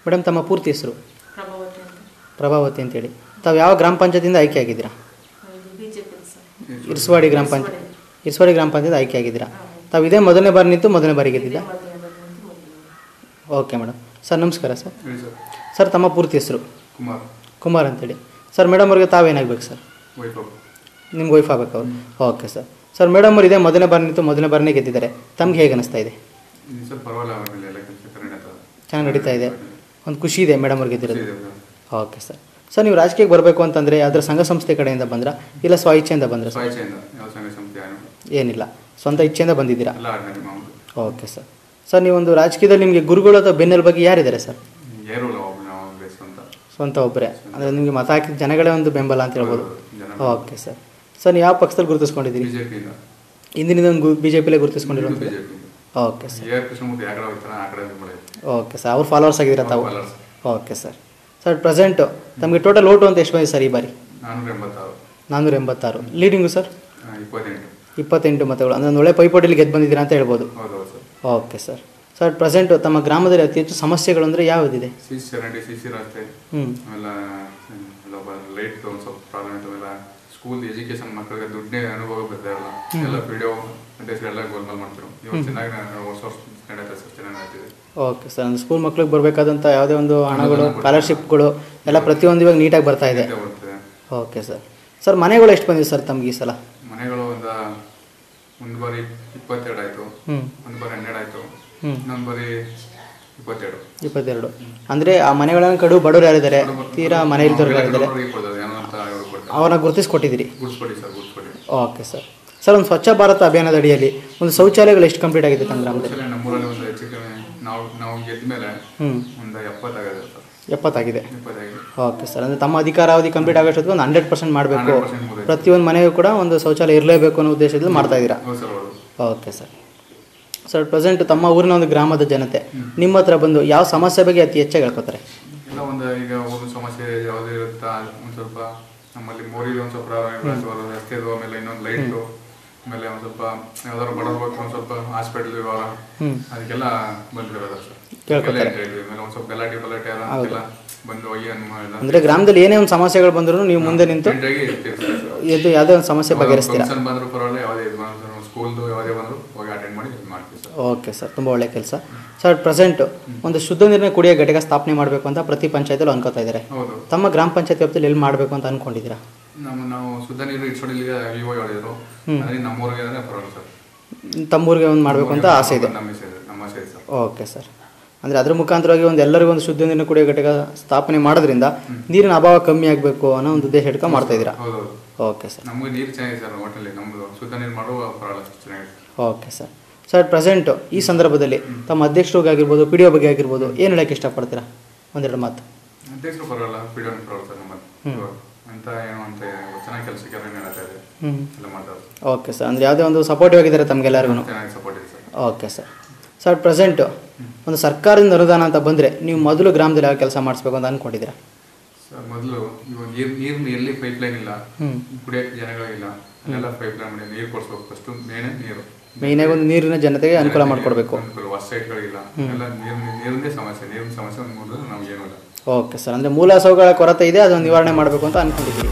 Madam ತಮ್ಮ ಪೂರ್ತಿ ಹೆಸರು ಪ್ರಭಾವತಿ ಅಂತ ಪ್ರಭಾವತಿ ಅಂತೇಳಿ ತಾವು ಯಾವ ಗ್ರಾಮ ಪಂಚಾಯತಿಯಿಂದ ಆಯ್ಕೆ ಆಗಿದ್ದೀರಾ ಇದು B J P sir Irswadi ಗ್ರಾಮ ಪಂಚಾಯತ್ ಇರ್ಸ್ವಾಡಿ ಗ್ರಾಮ ಪಂಚಾಯತ್ ಆಯ್ಕೆ ಆಗಿದ್ದೀರಾ ತಾವು ಇದೇ ಮೊದಲನೇ ಬಾರಿ ನಿಂತು ಮೊದಲನೇ ಬಾರಿ ಗೆದ್ದಿದ್ದ ಮೊದಲನೇ ಬಂದು ಮೊದಲನೇ ಓಕೆ ಮೇಡಮ್ ಸರ್ ನಮಸ್ಕಾರ ಸರ್ ಹೇಳಿ ಸರ್ ಸರ್ ತಮ್ಮ ಪೂರ್ತಿ ಹೆಸರು ಕುಮಾರ್ ಕುಮಾರ್ ಅಂತೇಳಿ ಸರ್ ಮೇಡಮ್ ಅವ್ರಿಗೆ ತಾವೇನಾಗಬೇಕು ಸರ್ ವೈಭವ್ ನಿಮ್ಗೆ ವೈಫ್ ಆಗ್ಬೇಕು ಅವ್ರು ಓಕೆ ಸರ್ ಸರ್ ಮೇಡಮ್ ಅವ್ರು ಇದೇ ಮೊದಲನೇ ಬಾರಿ ನಿಂತು ಮೊದಲನೇ ಬಾರಿನೇ ಗೆದ್ದಿದ್ದಾರೆ ತಮ್ಗೆ ಹೇಗೆ ಅನಿಸ್ತಾ ಇದೆ ಈ ಸರ್ ಪರವಾಗಿಲ್ಲ ಅವರಲ್ಲಿ ಎಲ್ಲ ಕೆಲಸ ಕನ್ನಡ ಚೆನ್ನಾಗಿ ನಡೀತಾ ಇದೆ ಒಂದು ಖುಷಿ ಇದೆ ಮೇಡಮ್ ಅವ್ರು ಗೆದ್ದಿರೋದು ಓಕೆ ಸರ್ ಸರ್ ನೀವು ರಾಜಕೀಯಕ್ಕೆ ಬರಬೇಕು ಅಂತಂದರೆ ಅದರ ಸಂಘ ಸಂಸ್ಥೆ ಕಡೆಯಿಂದ ಬಂದ್ರಾ ಇಲ್ಲ ಸ್ವ ಇಚ್ಛೆಯಿಂದ ಬಂದ್ರೆ ಸರ್ ಸ್ವಾಯಿಚ್ಛೆಯಿಂದ ಯಾವ ಸಂಘ ಸಂಸ್ಥೆ ಏನು ಏನಿಲ್ಲ ಸ್ವಂತ ಇಚ್ಛೆಯಿಂದ ಬಂದಿದ್ದೀರಾ ಎಲ್ಲ ಆರ್ಡಿನರಿ ಮಾಮೂಲು ಓಕೆ ಸರ್ ಸರ್ ನೀವೊಂದು ರಾಜಕೀಯದಲ್ಲಿ ನಿಮಗೆ ಗುರುಗಳು ಅಥವಾ ಬೆನ್ನೆಲ್ ಬಗ್ಗೆ ಯಾರಿದ್ದಾರೆ ಸರ್ ಏರೋಲ್ಲ ಒಬ್ಬ ನಾವು ಬೇಸ್ ಅಂತ ಸ್ವಂತ ಒಬ್ಬರೇ ಅಂದರೆ ನಿಮಗೆ ಮತ ಹಾಕಿದ ಜನಗಳೇ ಒಂದು ಬೆಂಬಲ ಅಂತ ಹೇಳ್ಬೋದು ಜನ ಓಕೆ ಸರ್ ಸರ್ ನೀವು ಯಾವ ಪಕ್ಷದಲ್ಲಿ ಗುರುತಿಸ್ಕೊಂಡಿದ್ದೀರಿ ಬಿಜೆಪಿಯಿಂದ ಹಿಂದಿನಿಂದ ಒಂದು ಬಿ ಜೆ ಪಿಲೇ ಗುರುತಿಸ್ಕೊಂಡಿರೋದು ಬಿಜೆಪಿಯಿಂದ okay sir A R Krishnamurthy ಆ ಕಡೆ ಹೋಗ್ತಾನೆ ಆ ಕಡೆ ಮಾಡಿ ಓಕೆ ಸರ್ ಅವ್ರು ಫಾಲೋವರ್ಸ್ ಆಗಿದ್ದೀರಾ ತಾವು Followers. Okay sir sir present ತಮಗೆ ಟೋಟಲ್ ಓಟು ಅಂತ ಎಷ್ಟು ಬಂದಿದೆ ಸರ್ ಈ ಬಾರಿ ನಾನ್ನೂರ ಎಂಬತ್ತಾರು ನಾನ್ನೂರ ಎಂಬತ್ತಾರು ಲೀಡಿಂಗು ಸರ್ ಆ, ಇಪ್ಪತ್ತೆಂಟು ಇಪ್ಪತ್ತೆಂಟು ಮತಗಳು ಅಂದರೆ ಒಂದು ಒಳ್ಳೆ ಪೈಪೋಟಿಲಿ ಗೆದ್ದು ಬಂದಿದ್ದೀರಾ ಅಂತ ಹೇಳ್ಬೋದು ಹೌದೌದು sir okay sir sir present ತಮ್ಮ ಗ್ರಾಮದಲ್ಲಿ ಅತಿ ಹೆಚ್ಚು ಸಮಸ್ಯೆಗಳು ಅಂದರೆ ಯಾವುದಿದೆ ಸಿ ಸಿ ಚರಂಡಿ ಸಿ ಸಿ ರಸ್ತೆ ಹ್ಞೂ ಆಮೇಲೆ ಎಲ್ಲ ಲೈಟ್ ಒಂದು ಸ್ವಲ್ಪ ಪ್ರಾಬ್ಲಮ್ ಇತ್ತು ಆಮೇಲೆ ಸ್ಕೂಲ್ ಎಜುಕೇಶನ್ ಮಕ್ಕಳಿಗೆ ದುಡ್ಡೇ ಅನುಭವ ಬರ್ತಾ ಇಲ್ಲ ಎಲ್ಲ ವಿಡಿಯೋ ಎಲ್ಲ ಗೋಲ್ಮಾಲ್ ಮಾಡ್ತಿರು ಇವಾಗ ಚೆನ್ನಾಗಿ ನಾನು ವರ್ಷ ವರ್ಷ ನಡೀತಾ ಸರ್ ಚೆನ್ನಾಗಿ ನಡೀತಿದೆ ಓಕೆ ಸರ್ ಅಂದರೆ ಸ್ಕೂಲ್ ಮಕ್ಳಿಗೆ ಬರಬೇಕಾದಂಥ ಯಾವುದೇ ಒಂದು ಹಣಗಳು ಸ್ಕಾಲರ್ಶಿಪ್ಗಳು ಎಲ್ಲ ಪ್ರತಿಯೊಂದು ಇವಾಗ ನೀಟಾಗಿ ಬರ್ತಾ ಇದೆ ನೀಟಾಗಿ ಬರ್ತದೆ ಓಕೆ ಸರ್ ಸರ್ ಮನೆಗಳು ಎಷ್ಟು ಬಂದಿದೆ ಸರ್ ತಮಗೆ ಈ ಸಲ ಮನೆಗಳು ಒಂದು ಒಂದು ಬಾರಿ ಇಪ್ಪತ್ತೆರಡು ಆಯಿತು ಹ್ಞೂ ಒಂದು ಬಾರಿ ಹನ್ನೆರಡು ಆಯಿತು ಹ್ಞೂ ಇನ್ನೊಂದು ಬಾರಿ ಇಪ್ಪತ್ತೆರಡು ಇಪ್ಪತ್ತೆರಡು ಅಂದರೆ ಆ ಮನೆಗಳನ್ನು ಕಡು ಬಡವರು ಯಾರಿದ್ದಾರೆ ತೀರಾ ಮನೆ ಇಲ್ದವ್ರು ಯಾರಿದ್ದಾರೆ ಅವ್ರಿಗೆ ಕೊಡೋದು ಏನೋ ಅಂತ ಇವ್ರಿಗೆ ಕೊಡ್ತಾರೆ ಅವ್ರನ್ನ ಗುರುತಿಸ್ಕೊಟ್ಟಿದ್ದೀರಿ ಗುಡ್ಸ್ಕೊಡಿ ಸರ್ ಗುಡ್ಸ್ಕೊಡಿ ಓಕೆ ಸರ್ ಸರ್ ಒಂದು ಸ್ವಚ್ಛ ಭಾರತ ಅಭಿಯಾನದ ಅಡಿಯಲ್ಲಿ ಒಂದು ಶೌಚಾಲಯಗಳು ಎಷ್ಟು ಕಂಪ್ಲೀಟ್ ಆಗಿದೆ ತಮ್ಮ ಗ್ರಾಮದಲ್ಲಿ ಶೌಚಾಲಯ ನಮ್ಮೂರಲ್ಲಿ ಒಂದು ಹೆಚ್ಚು ಕಮ್ಮಿ ನಾವು ನಾವು ಗೆದ್ದ ಮೇಲೆ ಹ್ಞೂ ಒಂದು ಎಪ್ಪತ್ತಾಗಿದೆ ಸರ್ ಎಪ್ಪತ್ತಾಗಿದೆ ಎಪ್ಪತ್ತಾಗಿದೆ ಓಕೆ ಸರ್ ಅಂದರೆ ತಮ್ಮ ಅಧಿಕಾರಾವಧಿ ಕಂಪ್ಲೀಟ್ ಆಗೋಷ್ಟೊತ್ತಿಗೆ ಒಂದು ಹಂಡ್ರೆಡ್ ಪರ್ಸೆಂಟ್ ಮಾಡಬೇಕು 100% ಮುಗಿದೈತೆ. ಪ್ರತಿಯೊಂದು ಮನೆಗೂ ಕೂಡ ಒಂದು ಶೌಚಾಲಯ ಇರಲೇಬೇಕು ಅನ್ನೋ ಉದ್ದೇಶದಲ್ಲಿ ಮಾಡ್ತಾ ಇದ್ದೀರಾ ಹೌದು ಸರ್ ಹೌದು ಓಕೆ ಸರ್ ಸರ್ ಪ್ರೆಸೆಂಟ್ ತಮ್ಮ ಊರಿನ ಒಂದು ಗ್ರಾಮದ ಜನತೆ ನಿಮ್ಮ ಹತ್ರ ಬಂದು ಯಾವ ಸಮಸ್ಯೆ ಬಗ್ಗೆ ಅತಿ ಹೆಚ್ಚಾಗಿ ಹೇಳ್ಕೊತಾರೆ ಎಲ್ಲ ಒಂದು ಈಗ ಒಂದು ಸಮಸ್ಯೆ ಯಾವುದೇ ಇರುತ್ತಾ ಒಂದು ಸ್ವಲ್ಪ ನಮ್ಮಲ್ಲಿ ಮೋರಿಲಿ ಒಂದು ಸ್ವಲ್ಪ ಪ್ರಾಬ್ಲಮ್ ರಸ್ತೆದು ಆಮೇಲೆ ಇನ್ನೊಂದು ಲೈಟು ಆಮೇಲೆ ಒಂದು ಸ್ವಲ್ಪ ಯಾವ್ದಾದ್ರು ಬಡವ್ರ ಬಗ್ಗೆ ಒಂದು ಸ್ವಲ್ಪ ಹಾಸ್ಪಿಟಲ್ ವ್ಯವಹಾರ ಹ್ಞೂ ಅದಕ್ಕೆಲ್ಲ ಬಂದಿರೋದ ಸರ್ ಕೇಳ್ಕೊತಾರೆ. ಎಲ್ಲ ಹೇಳಿದ್ವಿ. ಆಮೇಲೆ ಒಂದು ಸ್ವಲ್ಪ ಗಲಾಟೆ ಬಲಾಟೆ ಅದ ಅಂತೆಲ್ಲ ಬಂದು ಹೋಗಿ ಅನ್ಮ ಅಂದರೆ ಗ್ರಾಮದಲ್ಲಿ ಏನೇ ಒಂದು ಸಮಸ್ಯೆಗಳು ಬಂದರೂ ನೀವು ಮುಂದೆ ನಿಂತು ಜಂಟಾಗಿ ಇರ್ತೀವಿ ಸರ್. ಎದ್ದು ಯಾವುದೇ ಒಂದು ಸಮಸ್ಯೆ ಬಗೆಹರಿಸ್ತೀರಾ ಫಂಕ್ಷನ್ ಬಂದ್ರು ಪರವಾಗಿಲ್ಲ ಯಾವುದೇ ಇದು ಬಂದ್ರು ಸ್ಕೂಲ್ದು ಯಾವುದೇ ಬಂದ್ರು ಹೋಗಿ ಅಟೆಂಡ್ ಮಾಡಿ ಇದು ಮಾಡ್ತೀವಿ ಸರ್ ಓಕೆ ಸರ್ ತುಂಬ ಒಳ್ಳೆಯ ಕೆಲಸ ಸರ್ ಪ್ರೆಸೆಂಟ್ ಒಂದು ಶುದ್ಧ ನೀರಿನ ಕುಡಿಯೋ ಘಟಕ ಸ್ಥಾಪನೆ ಮಾಡಬೇಕು ಅಂತ ಪ್ರತಿ ಪಂಚಾಯತಲ್ಲೂ ಅನ್ಕೋತಾ ಇದ್ದಾರೆ ಹೌದು ತಮ್ಮ ಗ್ರಾಮ ಪಂಚಾಯತ್ ವ್ಯಾಪ್ತಿಯಲ್ಲಿ ಎಲ್ಲಿ ಮಾಡಬೇಕು ಅಂತ ಅನ್ಕೊಂಡಿದ್ದೀರಾ ನಮ್ಮ ನಾವು ಶುದ್ಧ ನೀರು ಇಟ್ಸೋಡಿಲಿಗೆ ವಿವೋ ಹೇಳಿದ್ರು ಅದೇ ನಮ್ಮೂರಿಗೆ ಅಂದ್ರೆ ಪರವಾಗಿಲ್ಲ ಸರ್ ತಮ್ಮೂರಿಗೆ ಒಂದು ಮಾಡಬೇಕು ಅಂತ ಆಸೆ ಇದೆ ನಮ್ಮ ಆಸೆ ಇದೆ ನಮ್ಮ ಆಸೆ ಇದೆ ಸರ್ ಓಕೆ ಸರ್ ಅಂದರೆ ಅದ್ರ ಮುಖಾಂತರವಾಗಿ ಒಂದು ಎಲ್ಲರಿಗೂ ಒಂದು ಶುದ್ಧ ನೀರಿನ ಕುಡಿಯೋ ಘಟಕ ಸ್ಥಾಪನೆ ಮಾಡೋದ್ರಿಂದ ನೀರಿನ ಅಭಾವ ಕಮ್ಮಿ ಆಗಬೇಕು ಅನ್ನೋ ಒಂದು ಉದ್ದೇಶ ಇಟ್ಕೊಂಡು ಮಾಡ್ತಾ ಇದ್ದೀರಾ ಹೌದೌದು ಓಕೆ ಸರ್ ನಮಗೆ ನೀರು ಚೆನ್ನಾಗಿದೆ ಸರ್ ಹೋಟೆಲ್ ನಮ್ಮದು ಶುದ್ಧ ನೀರು ಮಾಡುವ ಪರವಾಗಿಲ್ಲ ಅಷ್ಟು ಚೆನ್ನಾಗಿದೆ ಓಕೆ ಸರ್ ಸರ್ ಪ್ರೆಸೆಂಟು ಈ ಸಂದರ್ಭದಲ್ಲಿ ತಮ್ಮ ಅಧ್ಯಕ್ಷರಿಗೆ ಆಗಿರ್ಬೋದು ಪಿ ಡಿ ಒ ಬಗ್ಗೆ ಆಗಿರ್ಬೋದು ಏನು ಹೇಳೋಕ್ಕೆ ಇಷ್ಟಪಡ್ತೀರಾ ಒಂದೆರಡು ಮಾತು ಅಧ್ಯಕ್ಷರು ಪರವಾಗಿಲ್ಲ ಪೀಡಿಯೋ ಪರವಾಗಿಲ್ಲ ಸರ್ ನಮ್ಮಲ್ಲಿ ಅಂತ ಏನು ಅಂತ ಚೆನ್ನಾಗಿ ಕೆಲಸಕ್ಕೆ ಎಲ್ಲ ನಡೀತಾ ಇದೆ ಹ್ಞೂ ಎಲ್ಲ ಮಾಡ್ತಾರೆ ಓಕೆ ಸರ್ ಅಂದರೆ ಯಾವುದೇ ಒಂದು ಸಪೋರ್ಟಿವ್ ಆಗಿದ್ದಾರೆ ತಮಗೆಲ್ಲರಿಗೂ ಚೆನ್ನಾಗಿ ಸಪೋರ್ಟ್ ಇದೆ sir okay sir sir present ಒಂದು ಸರ್ಕಾರದಿಂದ ಅನುದಾನ ಅಂತ ಬಂದರೆ ನೀವು ಮೊದಲು ಗ್ರಾಮದಲ್ಲಿ ಯಾವ ಕೆಲಸ ಮಾಡಿಸ್ಬೇಕು ಅಂತ ಅಂದ್ಕೊಂಡಿದ್ದೀರಾ ಸರ್ ಮೊದಲು ಇವಾಗ ನೀರು ನೀರು ಎಲ್ಲಿ ಪೈಪ್ ಲೈನ್ ಇಲ್ಲ ಹ್ಞೂ ಕುಡಿಯೋಕ್ಕೆ ಜನಗಳಿಲ್ಲ ಅಲ್ಲೆಲ್ಲ ಪೈಪ್ ಲೈನ್ ಮಾಡಿ ನೀರು ಕೊಡಿಸ್ಬೇಕು ಫಸ್ಟು ಮೇನೇ ನೀರು ಮೇಯ್ನಾಗಿ ಒಂದು ನೀರಿನ ಜನತೆಗೆ ಅನುಕೂಲ ಮಾಡಿಕೊಡ್ಬೇಕು ಅನುಕೂಲ ಹೊಸ ಸೈಟ್ಗಳಿಲ್ಲ ಎಲ್ಲ ನೀರಿನ ನೀರಿಂದೇ ಸಮಸ್ಯೆ ನೀರಿನ ಸಮಸ್ಯೆ ಒಂದು ಮೂರು ನಮ್ಗೇನು ಇಲ್ಲ ಓಕೆ ಸರ್ ಅಂದರೆ ಮೂಲ ಸೌಕರ್ಯ ಕೊರತೆ ಇದೆ ಅದನ್ನು ನಿವಾರಣೆ ಮಾಡಬೇಕು ಅಂತ ಅಂದ್ಕೊಂಡಿದ್ದೀರಿ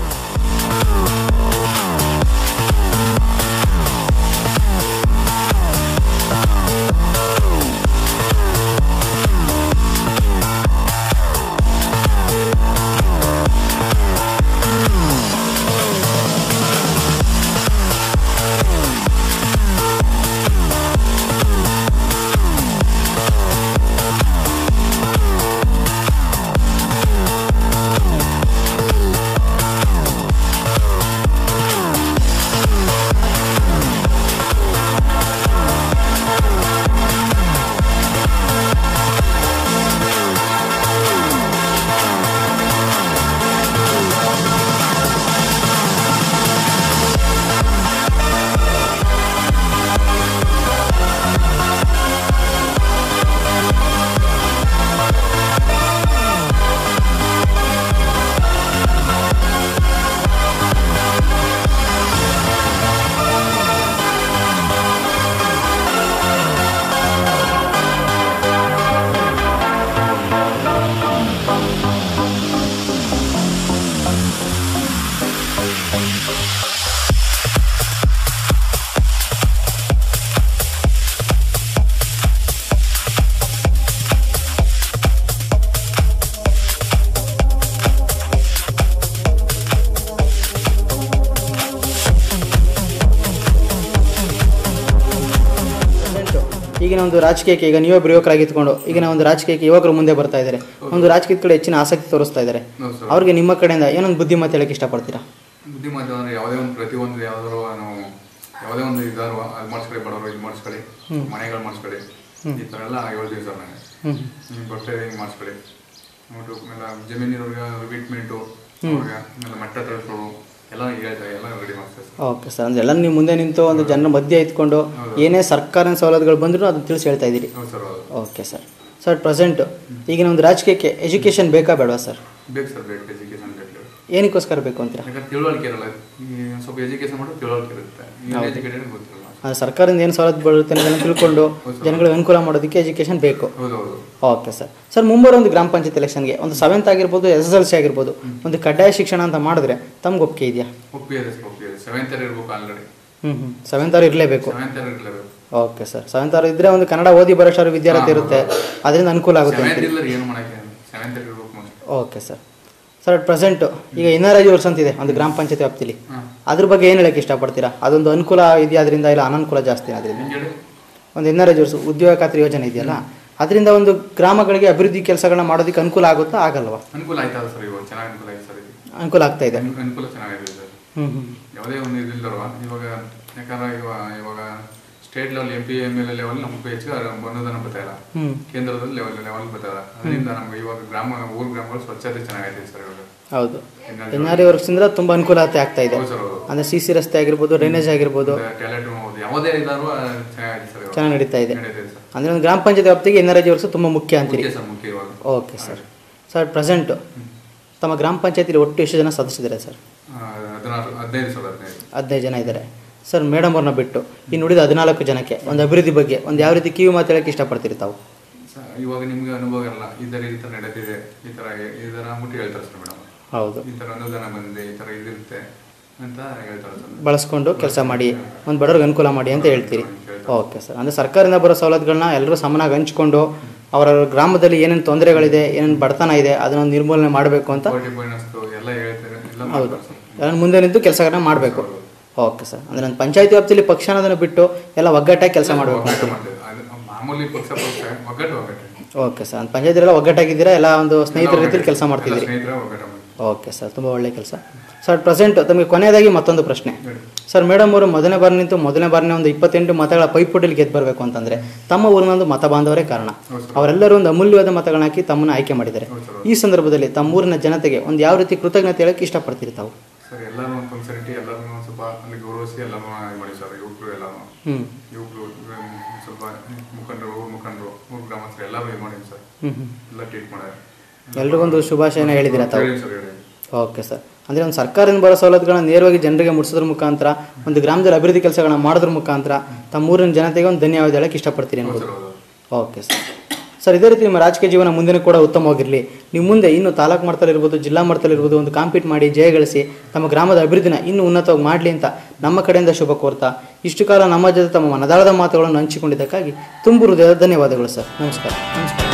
ಈಗಿನ ಒಂದು ರಾಜಕೀಯಕ್ಕೆ ಈಗ ನೀವೇ ಯುವಕರಾಗಿ ಇದ್ಕೊಂಡು ಈಗಿನ ಒಂದು ರಾಜಕೀಯಕ್ಕೆ ಯುವಕರು ಮುಂದೆ ಬರ್ತಾ ಇದ್ದಾರೆ ಒಂದು ರಾಜಕೀಯದ ಕಡೆ ಹೆಚ್ಚಿನ ಆಸಕ್ತಿ ತೋರಿಸ್ತಾ ಇದ್ದಾರೆ ಹೌದು ಸರ್ ಅವ್ರಿಗೆ ನಿಮ್ಮ ಕಡೆಯಿಂದ ಏನೊಂದು ಬುದ್ಧಿಮತ್ತೆ ಹೇಳಕ್ಕೆ ಇಷ್ಟಪಡ್ತೀರಾ ಬುದ್ಧಿಮಾತು ಅಂದ್ರೆ ಯಾವುದೇ ಒಂದು ಪ್ರತಿಯೊಂದು ಯಾವ್ದಾದ್ರು ನಾವು ಯಾವುದೇ ಒಂದು ಇದಾರು ಅದು ಮಾಡಿಸ್ಕೊಳ್ಳಿ ಬಡವರು ಇದು ಮಾಡಿಸ್ಕೊಳ್ಳಿ ಮನೆಗಳು ಮಾಡಿಸ್ಕೊಳ್ಳಿ ಈ ಥರ ಎಲ್ಲ ಹೇಳ್ತೀವಿ ಸರ್ ನನಗೆ ಹ್ಞೂ ಹಿಂಗೆ ಬರ್ತಾ ಹಿಂಗೆ ಮಾಡಿಸ್ಕೊಳ್ಳಿ ನೋಟು ಆಮೇಲೆ ಜಮೀನಿನವ್ರಿಗೆ ರಿಪೀಟ್ಮೆಂಟು ಅವ್ರಿಗೆ ಆಮೇಲೆ ಮಟ್ಟ ತಳಿಸ್ಕೊಡು ಎಲ್ಲ ಹೇಳ್ತಾರೆ ಎಲ್ಲ ರೆಡಿ ಮಾಡ್ತಾರೆ ಸರ್ ಓಕೆ ಸರ್ ಅಂದ್ರೆ ಎಲ್ಲ ನೀವು ಮುಂದೆ ನಿಂತು ಒಂದು ಜನರ ಮಧ್ಯೆ ಇದ್ಕೊಂಡು ಏನೇ ಸರ್ಕಾರದ ಸವಲತ್ತುಗಳು ಬಂದರೂ ಅದನ್ನ ತಿಳಿಸಿ ಹೇಳ್ತಾ ಇದ್ದೀರಿ ಹೌದು ಸರ್ ಹೌದು ಓಕೆ ಸರ್ ಸರ್ ಪ್ರೆಸೆಂಟ್ ಈಗಿನ ಒಂದು ರಾಜಕೀಯಕ್ಕೆ ಎಜುಕೇಷನ್ ಬೇಕಾ ಬೇಡವಾ ಸರ್ ಬೇಕು ಸರ್ ಬೇಕು ಎಜುಕೇಶನ್ ಬೇಕು ಏನಕ್ಕೋಸ್ಕರ ಬೇಕು ಅಂತೀರಾ ಯಾಕಂದ್ರೆ ತಿಳುವಳಿಕೆ ಇರಲ್ಲ ಈ ಸ್ವಲ್ಪ ಎಜುಕೇಶನ್ ಮಾಡೋದು ತಿಳುವಳಿಕೆ ಇರುತ್ತೆ ಈ ಎಜುಕೇಟೆಡ್ ಗೊತ್ತಿರಲ್ಲ ಅಂದ್ರೆ ಸರ್ಕಾರದಿಂದ ಏನು ಸವಲತ್ತು ಬರುತ್ತೆ ಅನ್ನೋದನ್ನು ತಿಳ್ಕೊಂಡು ಜನಗಳಿಗೆ ಅನುಕೂಲ ಮಾಡೋದಕ್ಕೆ ಎಜುಕೇಷನ್ ಬೇಕು ಹೌದು ಹೌದು ಓಕೆ ಸರ್ ಸರ್ ಮುಂಬರೋ ಒಂದು ಗ್ರಾಮ ಪಂಚಾಯತ್ ಎಲೆಕ್ಷನ್ಗೆ ಒಂದು ಸೆವೆಂತ್ ಆಗಿರ್ಬೋದು ಎಸ್ ಎಸ್ ಎಲ್ ಸಿ ಆಗಿರ್ಬೋದು ಒಂದು ಕಡ್ಡಾಯ ಶಿಕ್ಷಣ ಅಂತ ಮಾಡಿದ್ರೆ ತಮ್ಗೆ ಒಪ್ಪಿಗೆ ಇದೆಯಾ ಒಪ್ಪಿದೆ ಸರ್ ಒಪ್ಪಿದೆ ಸೆವೆಂತ್ ಇಯರ್ ಇರ್ಬೇಕು ಆಲ್ರೆಡಿ ಹ್ಞೂ ಹ್ಞೂ ಸೆವೆಂತ್ ಅವ್ರು ಇರಲೇಬೇಕು ಸೆವೆಂತ್ ಇಯರ್ ಇರಲೇಬೇಕು ಓಕೆ ಸರ್ ಸೆವೆಂತ್ ಅವ್ರು ಇದ್ದರೆ ಒಂದು ಕನ್ನಡ ಓದಿ ಬರೋಷ್ಟು ವಿದ್ಯಾರ್ಥಿ ಇರುತ್ತೆ ಅದರಿಂದ ಅನುಕೂಲ ಆಗುತ್ತೆ ಸೆವೆಂತ್ ಅಂತೀರಿ ಇಲ್ಲದ್ರೆ ಏನು ಮಾಡಕ್ಕೆ ಸೆವೆಂತ್ ಇಯರ್ ಇರ್ಬೇಕು most okay sir sir at present ಈಗ ಎನ್ ಆರ್ ಐ ವರ್ಷ ಅಂತಿದೆ ಒಂದು ಗ್ರಾಮ ಪಂಚಾಯತ್ ವ್ಯಾಪ್ತಿಲಿ ಹಾಂ ಅದ್ರ ಬಗ್ಗೆ ಏನು ಹೇಳಕ್ಕೆ ಇಷ್ಟಪಡ್ತೀರಾ ಅದೊಂದು ಅನುಕೂಲ ಇದೆಯಾ ಅದರಿಂದ ಇಲ್ಲ ಅನನುಕೂಲ ಜಾಸ್ತಿ ಅದರಿಂದ ಹಿಂಗೆ ಹೇಳಿ ಒಂದು ಎನ್ ಆರ್ ಐ ವರ್ಷ ಉದ್ಯೋಗ ಖಾತ್ರಿ ಯೋಜನೆ ಇದೆಯಲ್ಲ ಅದರಿಂದ ಒಂದು ಗ್ರಾಮಗಳಿಗೆ ಅಭಿವೃದ್ಧಿ ಕೆಲಸಗಳನ್ನ ಮಾಡೋದಕ್ಕೆ ಅನುಕೂಲ ಆಗುತ್ತಾ ಆಗಲ್ವಾ ಅನುಕೂಲ ಆಯ್ತಲ್ಲ ಸರ್ ಇವಾಗ ಚೆನ್ನಾಗಿ ಅನುಕೂಲ ಆಯ್ತು ಸರ್ ಇದು ಅನುಕೂಲ ಆಗ್ತಾ ಇದೆ ಅನು- ಅನುಕೂಲ ಚೆನ್ನಾಗಿದೆ ಸರ್ ಹ್ಞೂ ಹ್ಞೂ ಯಾವುದೇ ಒಂದು ಇದಿಲ್ದಲ್ವ ಇವಾಗ ಯಾಕಂದ್ರೆ ಇವಾಗ ಇವಾಗ state level M P M L A level ನಮ್ಗೆ ಹೆಚ್ಚು ಅನುದಾನ ಬರ್ತಾ ಇಲ್ಲ ಹ್ಞೂ ಕೇಂದ್ರದಲ್ಲಿ ಲೆವೆಲ್ ಲೆವೆಲ್ ಬರ್ತಾ ಇಲ್ಲ ಅದರಿಂದ ನಮ್ಗೆ ಇವಾಗ ಗ್ರಾಮ ಊರ್ ಗ್ರಾಮಗಳು ಸ್ವಚ್ಛತೆ ಚೆನ್ನಾಗೈತೆ ಸರ್ ಇವಾಗ ಹೌದು ಇನ್ನು ಎನ್ ಆರ್ ಐ ವರ್ಕ್ಸಿಂದ ತುಂಬ ಅನುಕೂಲತೆ ಆಗ್ತಾ ಇದೆ ಹೌದು ಸರ್ ಹೌದು ಅಂದರೆ ಸಿ ಸಿ ರಸ್ತೆ ಆಗಿರ್ಬೋದು ಡ್ರೈನೇಜ್ ಆಗಿರ್ಬೋದು ಟ್ಯಾಲೆಂಟ್ ಹೌದು ಯಾವುದೇ ಇದಾರು ಚೆನ್ನಾಗೈತೆ ಸರ್ ಇವಾಗ ಚೆನ್ನಾಗಿ ನಡೀತಾ ಇದೆ ನಡೆದಿದೆ ಸರ್ ಅಂದರೆ ಒಂದು ಗ್ರಾಮ ಪಂಚಾಯತ್ ವ್ಯಾಪ್ತಿಗೆ ಎನ್ ಆರ್ ಐ ವರ್ಕ್ಸ್ ತುಂಬ ಮುಖ್ಯ ಅಂತೀರಿ ಮುಖ್ಯ ಸರ್ ಮುಖ್ಯ ಇವಾಗ ಓಕೆ ಸರ್ ಸರ್ ಪ್ರೆಸೆಂಟು ತಮ್ಮ ಗ್ರಾಮ ಪಂಚಾಯತಿಲಿ ಒಟ್ಟು ಎಷ್ಟು ಜನ ಸದಸ್ಯರಿದ್ದಾರೆ ಸರ್ ಆ, ಹದಿನಾರು ಹದಿನೈದು ಸರ್ ಹದಿನೈದು ಹದಿನೈದು ಜನ ಇದ್ದಾರೆ ಸರ್ ಮೇಡಮ್ ಅವ್ರನ್ನ ಬಿಟ್ಟು ಇನ್ನು ಉಳಿದ ಹದಿನಾಲ್ಕು ಜನಕ್ಕೆ ಒಂದು ಅಭಿವೃದ್ಧಿ ಬಗ್ಗೆ ಒಂದು ಯಾವ ರೀತಿ ಕಿವಿ ಮಾತು ಹೇಳಕ್ಕೆ ಇಷ್ಟಪಡ್ತೀರಿ ತಾವು ಸ- ಇವಾಗ ನಿಮ್ಗೆ ಅನುಭವ ಇರಲ್ಲ ಈ ಥರ ಈ ಥರ ನಡೆದಿದೆ ಈ ಥರ ಈ ಥರ ಅಂದ್ಬಿಟ್ಟು ಹೇಳ್ತಾರೆ ಸರ್ ಮೇಡಮ್ ಹೌದು ಈ ಥರ ಅನುದಾನ ಬಂದಿದೆ ಈ ಥರ ಇದಿರುತ್ತೆ ಅಂತ ಹೇಳ್ತಾರೆ ಸರ್ ಬಳಸ್ಕೊಂಡು ಕೆಲಸ ಮಾಡಿ ಒಂದು ಬಡವ್ರಿಗೆ ಅನುಕೂಲ ಮಾಡಿ ಅಂತ ಹೇಳ್ತೀರಿ ಓಕೆ ಸರ್ ಅಂದರೆ ಸರ್ಕಾರದಿಂದ ಬರೋ ಸವಲತ್ತುಗಳನ್ನ ಎಲ್ಲರೂ ಸಮನಾಗಿ ಹಂಚ್ಕೊಂಡು ಅವರ ಗ್ರಾಮದಲ್ಲಿ ಏನೇನು ತೊಂದರೆಗಳಿದೆ ಏನೇನು ಬಡತನ ಇದೆ ಅದನ್ನೊಂದು ನಿರ್ಮೂಲನೆ ಮಾಡಬೇಕು ಅಂತ ಫೋರ್ಟಿ ಫೈನಾನ್ಸ್ದು ಎಲ್ಲ ಹೇಳ್ತಾರೆ ಎಲ್ಲ ಹೌದು ಮಾಡ್ತಾರೆ ಸರ್ ಎಲ್ಲ ಮುಂದೆ ನಿಂತು ಕೆಲಸಗಳನ್ನ ಮಾಡಬೇಕು ಓಕೆ ಸರ್ ಅಂದರೆ ನನ್ನ ಪಂಚಾಯತಿ ವ್ಯಾಪ್ತಿಯಲ್ಲಿ ಪಕ್ಷ ಅನ್ನೋದನ್ನು ಬಿಟ್ಟು ಎಲ್ಲ ಒಗ್ಗಟ್ಟಾಗಿ ಕೆಲಸ ಮಾಡಬೇಕು ಒಗ್ಗಟ್ಟು ಮಾಡ್ತೇವೆ ಅದು ಮಾಮೂಲಿ ಪಕ್ಷ ಪಕ್ಷ ಒಗ್ಗಟ್ಟು ಒಗ್ಗಟ್ಟು ಓಕೆ ಸರ್ ಪಂಚಾಯತಿರೆಲ್ಲ ಒಗ್ಗಟ್ಟಾಗಿದ್ದೀರಾ ಎಲ್ಲ ಒಂದು ಸ್ನೇಹಿತರ ರೀತಿಯಲ್ಲಿ ಕೆಲಸ ಮಾಡ್ತಿದ್ದೀರಿ ಸ್ನೇಹಿತರ ಒಗ್ಗಟ್ಟು ಮಾಡ್ತೀವಿ ಓಕೆ ಸರ್ ತುಂಬ ಒಳ್ಳೆ ಕೆಲಸ ಸರ್ ಪ್ರೆಸೆಂಟ್ ತಮಗೆ ಕೊನೆಯದಾಗಿ ಮತ್ತೊಂದು ಪ್ರಶ್ನೆ ಹೇಳಿ. ಸರ್ ಮೇಡಮ್ ಅವರು ಮೊದಲನೇ ಬಾರಿ ನಿಂತು ಮೊದಲನೇ ಬಾರಿನೇ ಒಂದು ಇಪ್ಪತ್ತೆಂಟು ಮತಗಳ ಪೈಪೋಟಿಲಿ ಗೆದ್ದು ಬರಬೇಕು ಅಂತಂದರೆ ತಮ್ಮ ಊರಿನೊಂದು ಮತ ಬಾಂಧವರೇ ಕಾರಣ ಹೌದು ಸರ್. ಅವರೆಲ್ಲರೂ ಒಂದು ಅಮೂಲ್ಯವಾದ ಮತಗಳನ್ನ ಹಾಕಿ ತಮ್ಮನ್ನು ಆಯ್ಕೆ ಮಾಡಿದ್ದಾರೆ ಹೌದು ಸರ್ ಈ ಸಂದರ್ಭದಲ್ಲಿ ತಮ್ಮ ಊರಿನ ಜನತೆಗೆ ಒಂದು ಯಾವ ರೀತಿ ಕೃತಜ್ಞತೆ ಹೇಳಕ್ಕೆ ಇಷ್ಟಪಡ್ತೀರಿ ತಾವು ಸರ್ ಎಲ್ಲರೂ ಒಂದು ಫಂಕ್ಷನ್ ಇಟ್ಟು ಎಲ್ಲರೂ ಒಂದು ಸ್ವಲ್ಪ ಅಲ್ಲಿ ಗೌರವಿಸಿ ಎಲ್ಲರೂ ಇದು ಮಾಡಿ ಸರ್ ಯುವಕರು ಎಲ್ಲರೂ ಹ್ಞೂ ಯುವಕರು ಸ್ವಲ್ಪ ಮುಖಂಡರು ಊರ್ ಮುಖಂಡರು ಊರ್ ಗ್ರಾಮಸ್ಥರು ಎಲ್ಲರೂ ಇದು ಮಾಡಿ ಸರ್ ಹ್ಞೂ ಹ್ಞೂ ಎಲ್ಲ ಟ್ರೀಟ್ ಮಾಡ್ಯಾರ ಎಲ್ರಿಗೊಂದು ಶುಭಾಶಯನ ಹೇಳಿದ್ದೀರಾ ತಾವು ಹೇಳಿ ಸರ್ ಹೇಳಿ ಓಕೆ ಸರ್ ಅಂದರೆ ಒಂದು ಸರ್ಕಾರದಿಂದ ಬರೋ ಸವಲತ್ತುಗಳನ್ನ ನೇರವಾಗಿ ಜನರಿಗೆ ಮುಟ್ಟಿಸೋದ್ರ ಮುಖಾಂತರ ಒಂದು ಗ್ರಾಮದಲ್ಲಿ ಅಭಿವೃದ್ಧಿ ಕೆಲಸಗಳನ್ನ ಮಾಡೋದ್ರ ಮುಖಾಂತರ ತಮ್ಮ ಊರಿನ ಜನತೆಗೆ ಒಂದು ಧನ್ಯವಾದ ಹೇಳಕ್ಕೆ ಇಷ್ಟಪಡ್ತೀರಿ ಹೌದು ಅನ್ಬೋದು ಸರ್ ಹೌದು ಓಕೆ ಸರ್ ಸರ್ ಇದೇ ರೀತಿ ನಿಮ್ಮ ರಾಜಕೀಯ ಜೀವನ ಮುಂದೆ ಕೂಡ ಉತ್ತಮವಾಗಿರಲಿ ನೀವು ಮುಂದೆ ಇನ್ನು ತಾಲೂಕು ಮಟ್ಟದಲ್ಲಿ ಇರ್ಬೋದು ಜಿಲ್ಲಾ ಮಟ್ಟದಲ್ಲಿ ಇರ್ಬೋದು ಒಂದು ಕಾಂಪೀಟ್ ಮಾಡಿ ಜಯ ಗಳಿಸಿ ತಮ್ಮ ಗ್ರಾಮದ ಅಭಿವೃದ್ಧಿನ ಇನ್ನೂ ಉನ್ನತವಾಗಿ ಮಾಡಲಿ ಅಂತ ನಮ್ಮ ಕಡೆಯಿಂದ ಶುಭ ಕೋರ್ತಾ ಇಷ್ಟು ಕಾಲ ನಮ್ಮ ಜೊತೆ ತಮ್ಮ ಮನದಾಳದ ಮಾತುಗಳನ್ನು ಹಂಚಿಕೊಂಡಿದ್ದಕ್ಕಾಗಿ ತುಂಬು ಹೃದಯದ ಧನ್ಯವಾದಗಳು ಸರ್ ನಮಸ್ಕಾರ ನಮಸ್ಕಾರ